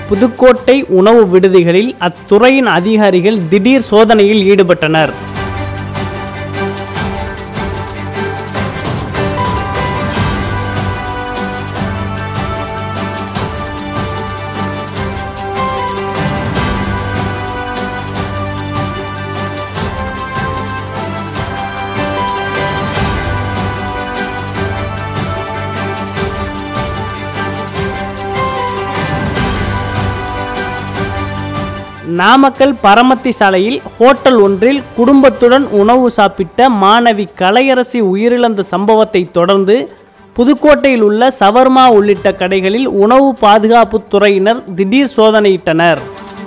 புதுக்கோட்டை உணவு விடுதிகளில் அத்துறையின் அதிகாரிகள் திடீர் சோதனையில் ஈடுபட்டனர் நாமக்கல் பரமத்தி சாலையில் ஹோட்டல் ஒன்றில் குடும்பத்துடன் உணவு சாப்பிட்ட மாணவி கலையரசி உயிரிழந்த சம்பவத்தை தொடர்ந்து புதுக்கோட்டையில் உள்ள சவர்மா உள்ளிட்ட கடைகளில் உணவு பாதுகாப்புத் துறையினர் திடீர் சோதனையிட்டனர்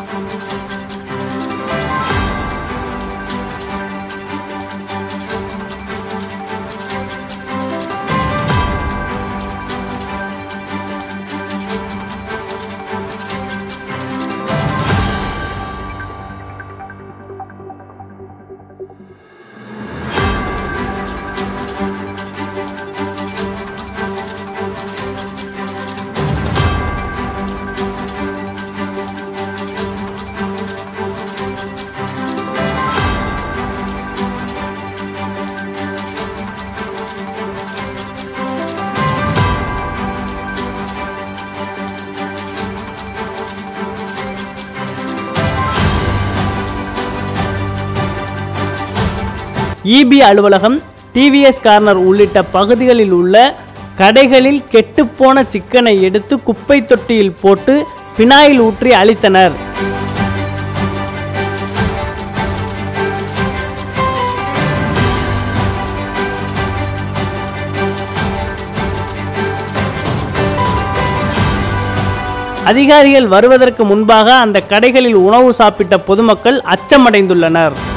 இபி அலுவலகம் டிவிஎஸ் கார்னர் உள்ளிட்ட பகுதிகளில் உள்ள கடைகளில் கெட்டுப்போன சிக்கனை எடுத்து குப்பை தொட்டியில் போட்டு பினாயில் ஊற்றி அழித்தனர் அதிகாரிகள் வருவதற்கு முன்பாக அந்த கடைகளில் உணவு சாப்பிட்ட பொதுமக்கள் அச்சமடைந்துள்ளனர்